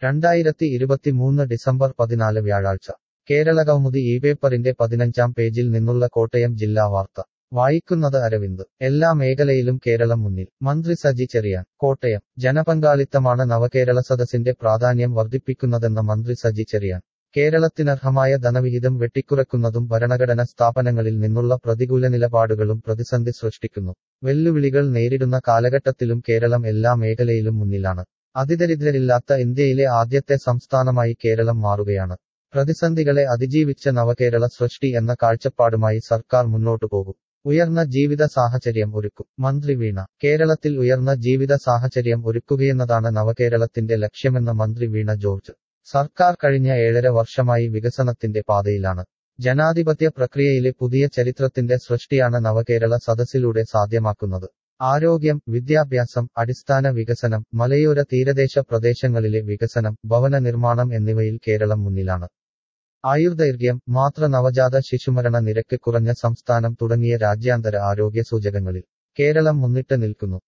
രണ്ടായിരത്തി ഇരുപത്തിമൂന്ന് ഡിസംബർ പതിനാല് വ്യാഴാഴ്ച കേരളകൗമുദി ഈ പേപ്പറിന്റെ പതിനഞ്ചാം പേജിൽ നിന്നുള്ള കോട്ടയം ജില്ലാ വാർത്ത വായിക്കുന്നത് അരവിന്ദ് എല്ലാ മേഖലയിലും കേരളം മുന്നിൽ മന്ത്രി സജി ചെറിയാൻ കോട്ടയം ജനപങ്കാളിത്തമാണ് നവകേരള സദസ്സിന്റെ പ്രാധാന്യം വർദ്ധിപ്പിക്കുന്നതെന്ന മന്ത്രി സജി ചെറിയാൻ കേരളത്തിനർഹമായ ധനവിഹിതം വെട്ടിക്കുറക്കുന്നതും ഭരണഘടന സ്ഥാപനങ്ങളിൽ നിന്നുള്ള പ്രതികൂല നിലപാടുകളും പ്രതിസന്ധി സൃഷ്ടിക്കുന്നു വെല്ലുവിളികൾ നേരിടുന്ന കാലഘട്ടത്തിലും കേരളം എല്ലാ മേഖലയിലും മുന്നിലാണ് അതിദരിദ്രരില്ലാത്ത ഇന്ത്യയിലെ ആദ്യത്തെ സംസ്ഥാനമായി കേരളം മാറുകയാണ് പ്രതിസന്ധികളെ അതിജീവിച്ച നവകേരള സൃഷ്ടി എന്ന കാഴ്ചപ്പാടുമായി സർക്കാർ മുന്നോട്ടു പോകും ഉയർന്ന ജീവിത സാഹചര്യം ഒരുക്കും മന്ത്രി വീണ കേരളത്തിൽ ഉയർന്ന ജീവിത സാഹചര്യം ഒരുക്കുകയെന്നതാണ് നവകേരളത്തിന്റെ ലക്ഷ്യമെന്ന് മന്ത്രി വീണ ജോർജ് സർക്കാർ കഴിഞ്ഞ ഏഴര വർഷമായി വികസനത്തിന്റെ പാതയിലാണ് ജനാധിപത്യ പ്രക്രിയയിലെ പുതിയ ചരിത്രത്തിന്റെ സൃഷ്ടിയാണ് നവകേരള സദസ്സിലൂടെ സാധ്യമാക്കുന്നത് ആരോഗ്യം വിദ്യാഭ്യാസം അടിസ്ഥാന വികസനം മലയോര തീരദേശ പ്രദേശങ്ങളിലെ വികസനം ഭവന നിർമ്മാണം എന്നിവയിൽ കേരളം മുന്നിലാണ് ആയുർദൈർഘ്യം മാത്ര നവജാത ശിശുമരണ നിരക്ക് കുറഞ്ഞ സംസ്ഥാനം തുടങ്ങിയ രാജ്യാന്തര ആരോഗ്യ സൂചകങ്ങളിൽ കേരളം മുന്നിട്ട് നിൽക്കുന്നു